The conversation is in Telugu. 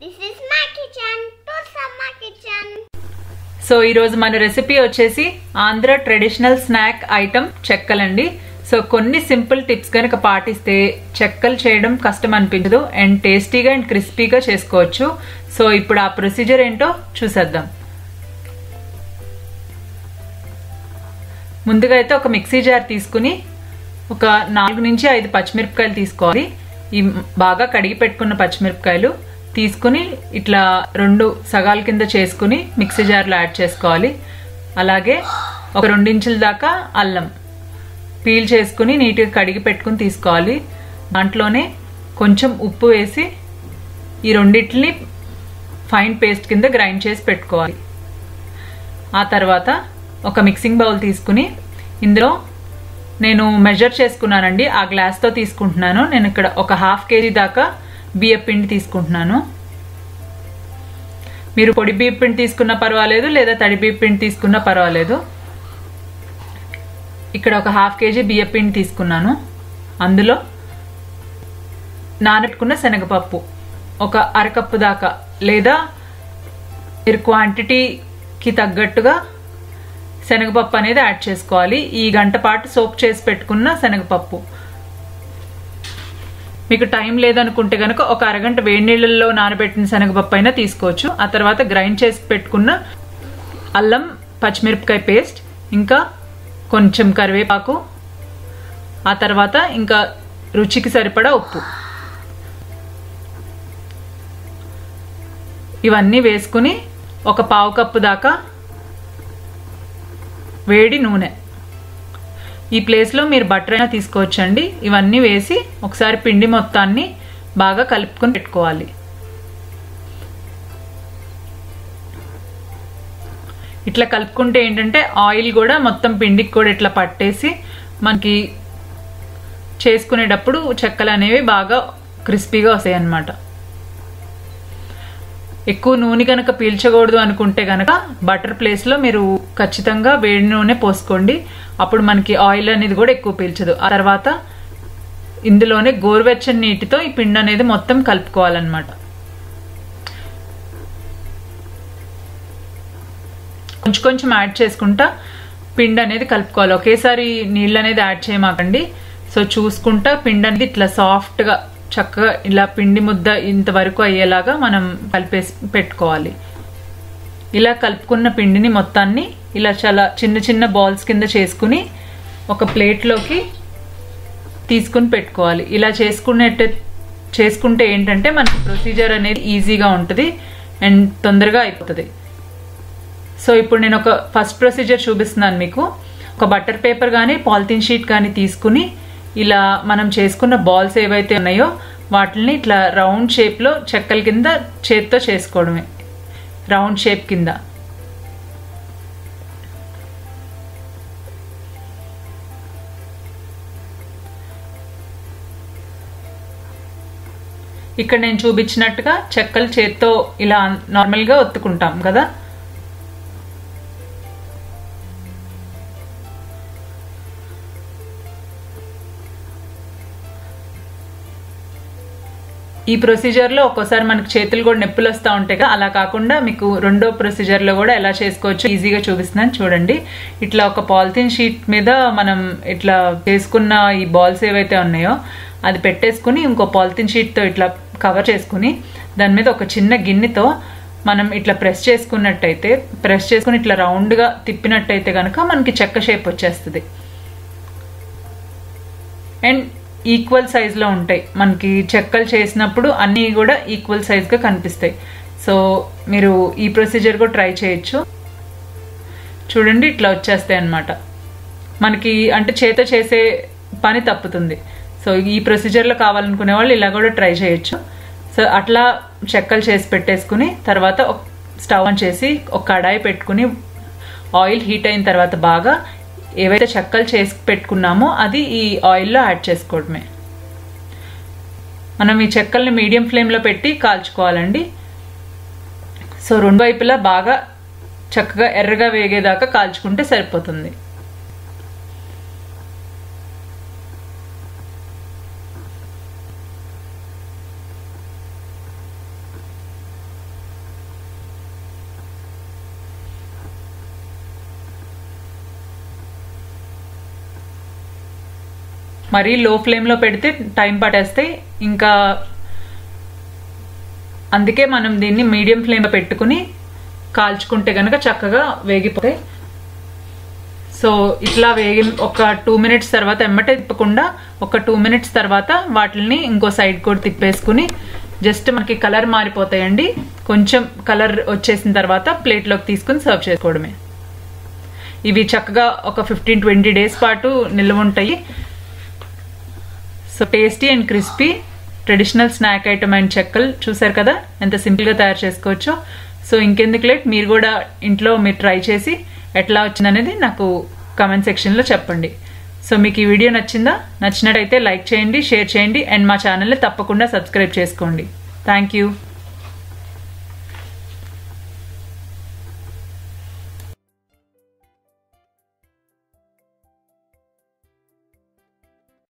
This is my kitchen. Tulsa my kitchen. So ఈరోజు మన రెసిపీ వచ్చేసి ఆంధ్ర ట్రెడిషనల్ స్నాక్ ఐటమ్ చెక్కలండి సో కొన్ని సింపుల్ టిప్స్ కనుక పాటిస్తే చెక్కలు చేయడం కష్టం అనిపించదు అండ్ టేస్టీగా అండ్ క్రిస్పీగా చేసుకోవచ్చు సో ఇప్పుడు ఆ ప్రొసీజర్ ఏంటో చూసేద్దాం ముందుగా అయితే ఒక మిక్సీ జార్ తీసుకుని ఒక నాలుగు నుంచి ఐదు పచ్చిమిరపకాయలు తీసుకోవాలి ఈ బాగా కడిగి పెట్టుకున్న పచ్చిమిరపకాయలు తీసుకుని ఇట్లా రెండు సగాల కింద చేసుకుని మిక్సీ జార్లో యాడ్ చేసుకోవాలి అలాగే ఒక రెండించుల దాకా అల్లం పీల్ చేసుకుని నీట్గా కడిగి పెట్టుకుని తీసుకోవాలి దాంట్లోనే కొంచెం ఉప్పు వేసి ఈ రెండిటిని ఫైన్ పేస్ట్ కింద గ్రైండ్ చేసి పెట్టుకోవాలి ఆ తర్వాత ఒక మిక్సింగ్ బౌల్ తీసుకుని ఇందులో నేను మెజర్ చేసుకున్నానండి ఆ గ్లాస్తో తీసుకుంటున్నాను నేను ఇక్కడ ఒక హాఫ్ కేజీ దాకా బియ్య పిండి తీసుకుంటున్నాను మీరు పొడి బియ్య పిండి తీసుకున్నా పర్వాలేదు లేదా తడి బియ్య పిండి తీసుకున్నా పర్వాలేదు ఇక్కడ ఒక హాఫ్ కేజీ బియ్య పిండి తీసుకున్నాను అందులో నానబెట్టుకున్న శనగపప్పు ఒక అరకప్పు దాకా లేదా మీరు క్వాంటిటీకి తగ్గట్టుగా శనగపప్పు అనేది యాడ్ చేసుకోవాలి ఈ గంట పాటు సోప్ చేసి పెట్టుకున్న శనగపప్పు మీకు టైం లేదనుకుంటే కనుక ఒక అరగంట వేడి నీళ్ళల్లో నానబెట్టిన శనగపప్పు అయినా తీసుకోవచ్చు ఆ తర్వాత గ్రైండ్ చేసి పెట్టుకున్న అల్లం పచ్చిమిరపకాయ పేస్ట్ ఇంకా కొంచెం కరివేపాకు ఆ తర్వాత ఇంకా రుచికి సరిపడా ఉప్పు ఇవన్నీ వేసుకుని ఒక పావు కప్పు దాకా వేడి నూనె ఈ ప్లేస్లో మీరు బటర్ అయినా తీసుకోవచ్చండి ఇవన్నీ వేసి ఒకసారి పిండి మొత్తాన్ని బాగా కలుపుకొని పెట్టుకోవాలి ఇట్లా కలుపుకుంటే ఏంటంటే ఆయిల్ కూడా మొత్తం పిండికి కూడా ఇట్లా పట్టేసి మనకి చేసుకునేటప్పుడు చెక్కలు అనేవి బాగా క్రిస్పీగా వస్తాయి అన్నమాట ఎక్కువ నూనె కనుక పీల్చకూడదు అనుకుంటే కనుక బటర్ ప్లేస్లో మీరు ఖచ్చితంగా వేడి నూనె పోసుకోండి అప్పుడు మనకి ఆయిల్ అనేది కూడా ఎక్కువ పీల్చదు ఆ తర్వాత ఇందులోనే గోరువెచ్చని నీటితో ఈ పిండి అనేది మొత్తం కలుపుకోవాలన్నమాట కొంచెం కొంచెం యాడ్ చేసుకుంటా పిండి అనేది కలుపుకోవాలి ఒకేసారి నీళ్ళు అనేది యాడ్ చేయమాకండి సో చూసుకుంటా పిండి అనేది ఇట్లా సాఫ్ట్గా చక్కగా ఇలా పిండి ముద్ద ఇంతవరకు అయ్యేలాగా మనం కలిపేసి పెట్టుకోవాలి ఇలా కలుపుకున్న పిండిని మొత్తాన్ని ఇలా చాలా చిన్న చిన్న బాల్స్ కింద చేసుకుని ఒక ప్లేట్లోకి తీసుకుని పెట్టుకోవాలి ఇలా చేసుకునేట్టు చేసుకుంటే ఏంటంటే మనకి ప్రొసీజర్ అనేది ఈజీగా ఉంటుంది అండ్ తొందరగా అయిపోతుంది సో ఇప్పుడు నేను ఒక ఫస్ట్ ప్రొసీజర్ చూపిస్తున్నాను మీకు ఒక బటర్ పేపర్ కానీ పాలిథిన్ షీట్ కానీ తీసుకుని ఇలా మనం చేసుకున్న బాల్స్ ఏవైతే ఉన్నాయో వాటిని ఇట్లా రౌండ్ షేప్లో చెక్కల కింద చేత్తో చేసుకోవడమే రౌండ్ షేప్ కింద ఇక్కడ నేను చూపించినట్టుగా చెక్కలు చేత్తో ఇలా నార్మల్గా ఒత్తుకుంటాం కదా ఈ ప్రొసీజర్లో ఒక్కోసారి మనకి చేతులు కూడా నొప్పులు వస్తూ ఉంటాయి కదా అలా కాకుండా మీకు రెండో ప్రొసీజర్లో కూడా ఎలా చేసుకోవచ్చు ఈజీగా చూపిస్తున్నాను చూడండి ఇట్లా ఒక పాలిథిన్ షీట్ మీద మనం ఇట్లా చేసుకున్న ఈ బాల్స్ ఏవైతే ఉన్నాయో అది పెట్టేసుకుని ఇంకో పాలిథిన్ షీట్తో ఇట్లా కవర్ చేసుకుని దాని మీద ఒక చిన్న గిన్నెతో మనం ఇట్లా ప్రెస్ చేసుకున్నట్టయితే ప్రెస్ చేసుకుని ఇట్లా రౌండ్గా తిప్పినట్టయితే కనుక మనకి చెక్క షేప్ వచ్చేస్తుంది అండ్ ఈక్వల్ సైజులో ఉంటాయి మనకి చెక్కలు చేసినప్పుడు అన్నీ కూడా ఈక్వల్ సైజ్గా కనిపిస్తాయి సో మీరు ఈ ప్రొసీజర్ కూడా ట్రై చేయొచ్చు చూడండి ఇట్లా వచ్చేస్తాయి అన్నమాట మనకి అంటే చేత చేసే పని తప్పుతుంది సో ఈ ప్రొసీజర్లో కావాలనుకునే వాళ్ళు ఇలా కూడా ట్రై చేయొచ్చు సో అట్లా చెక్కలు చేసి పెట్టేసుకుని తర్వాత స్టవ్ ఆన్ చేసి ఒక కడాయి పెట్టుకుని ఆయిల్ హీట్ అయిన తర్వాత బాగా ఏవైతే చెక్కలు చేసి పెట్టుకున్నామో అది ఈ ఆయిల్లో యాడ్ చేసుకోవడమే మనం ఈ చెక్కల్ని మీడియం ఫ్లేమ్లో పెట్టి కాల్చుకోవాలండి సో రెండు వైపులా బాగా చక్కగా ఎర్రగా వేగేదాకా కాల్చుకుంటే సరిపోతుంది మరీ లో ఫ్లేమ్లో పెడితే టైం పట్టేస్తాయి ఇంకా అందుకే మనం దీన్ని మీడియం ఫ్లేమ్లో పెట్టుకుని కాల్చుకుంటే కనుక చక్కగా వేగిపోతాయి సో ఇట్లా వేగి ఒక టూ మినిట్స్ తర్వాత ఎమ్మటే తిప్పకుండా ఒక టూ మినిట్స్ తర్వాత వాటిని ఇంకో సైడ్ కూడా తిప్పేసుకుని జస్ట్ మనకి కలర్ మారిపోతాయండి కొంచెం కలర్ వచ్చేసిన తర్వాత ప్లేట్లోకి తీసుకుని సర్వ్ చేసుకోవడమే ఇవి చక్కగా ఒక ఫిఫ్టీన్ ట్వంటీ డేస్ పాటు నిల్వ ఉంటాయి so tasty and crispy traditional snack item and చెక్కలు చూసారు కదా ఎంత సింపుల్గా తయారు చేసుకోవచ్చో సో ఇంకెందుకు లేట్ మీరు కూడా ఇంట్లో మీరు ట్రై చేసి ఎట్లా వచ్చిందనేది నాకు కామెంట్ సెక్షన్లో చెప్పండి సో మీకు ఈ వీడియో నచ్చిందా నచ్చినట్టయితే లైక్ చేయండి షేర్ చేయండి అండ్ మా ఛానల్ని తప్పకుండా సబ్స్క్రైబ్ చేసుకోండి థ్యాంక్ యూ